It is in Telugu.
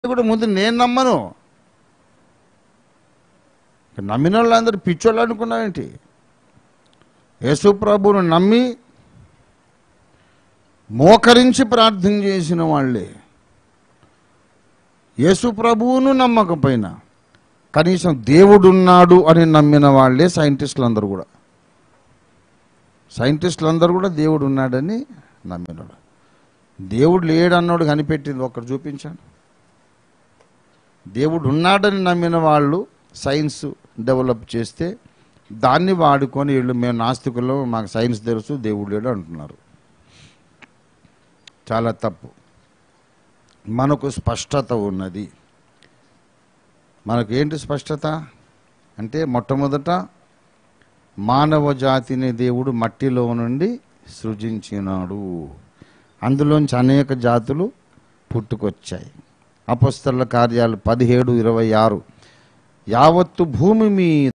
కూడా ముందు నేను నమ్మను నమ్మిన వాళ్ళందరూ పిచ్చోళ్ళు అనుకున్నావేంటి యేసు ప్రభువును నమ్మి మోకరించి ప్రార్థన చేసిన వాళ్ళే యేసు ప్రభువును నమ్మకపోయినా కనీసం దేవుడున్నాడు అని నమ్మిన వాళ్ళే సైంటిస్టులు అందరూ కూడా సైంటిస్టులు అందరూ కూడా దేవుడు ఉన్నాడని నమ్మినాడు దేవుడు లేడన్నోడు కనిపెట్టింది ఒక్కడు చూపించాను దేవుడు ఉన్నాడని నమ్మిన వాళ్ళు సైన్స్ డెవలప్ చేస్తే దాన్ని వాడుకొని వీళ్ళు మేము నాస్తికులు మాకు సైన్స్ తెలుసు దేవుడు లేడు అంటున్నారు చాలా తప్పు మనకు స్పష్టత ఉన్నది మనకు ఏంటి స్పష్టత అంటే మొట్టమొదట మానవ జాతిని దేవుడు మట్టిలో నుండి సృజించినాడు అందులోంచి అనేక జాతులు పుట్టుకొచ్చాయి అపస్తల కార్యాలు పదిహేడు ఇరవై ఆరు యావత్తు భూమి మీ